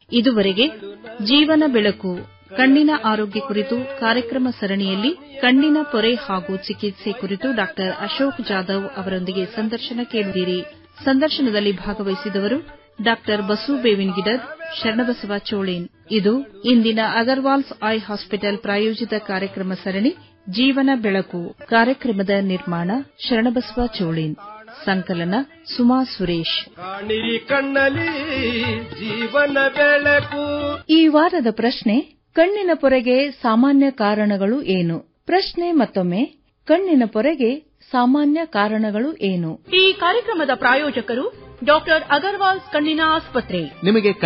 ಇದುವರೆಗೆ ಜೀವನ ಬೆಳಕು ಕಣ್ಣಿನ ಆರೋಗ್ಯ ಕುರಿತು ಕಾರ್ಯಕ್ರಮ ಸರಣಿಯಲ್ಲಿ ಕಣ್ಣಿನ ಪೊರೆ ಹಾಗೂ ಚಿಕಿತ್ಸೆ ಕುರಿತು ಡಾ ಅಶೋಕ್ ಜಾಧವ್ ಅವರೊಂದಿಗೆ ಸಂದರ್ಶನ ಕೇಳಿದಿರಿ ಸಂದರ್ಶನದಲ್ಲಿ ಭಾಗವಹಿಸಿದವರು ಡಾ ಬಸು ಬೇವಿನಗಿಡದ್ ಶರಣಬಸವ ಚೋಳೇನ್ ಇದು ಇಂದಿನ ಅಗರ್ವಾಲ್ಸ್ ಐ ಹಾಸ್ಪಿಟಲ್ ಪ್ರಾಯೋಜಿತ ಕಾರ್ಯಕ್ರಮ ಸರಣಿ ಜೀವನ ಬೆಳಕು ಕಾರ್ಯಕ್ರಮದ ನಿರ್ಮಾಣ ಶರಣಬಸವ ಚೋಳೇನ್ ಸಂಕಲನ ಸುಮಾ ಸುರೇಶ್ ಕಾಣಿರಿ ಕಣ್ಣಲಿ ಜೀವನ ಬೆಳಕು ಈ ವಾರದ ಪ್ರಶ್ನೆ ಕಣ್ಣಿನ ಪೊರೆಗೆ ಸಾಮಾನ್ಯ ಕಾರಣಗಳು ಏನು ಪ್ರಶ್ನೆ ಮತ್ತೊಮ್ಮೆ ಕಣ್ಣಿನ ಪೊರೆಗೆ ಸಾಮಾನ್ಯ ಕಾರಣಗಳು ಏನು ಈ ಕಾರ್ಯಕ್ರಮದ ಪ್ರಾಯೋಜಕರು ಡಾಕ್ಟರ್ ಅಗರ್ವಾಲ್ಸ್ ಕಣ್ಣಿನ ಆಸ್ಪತ್ರೆ ನಿಮಗೆ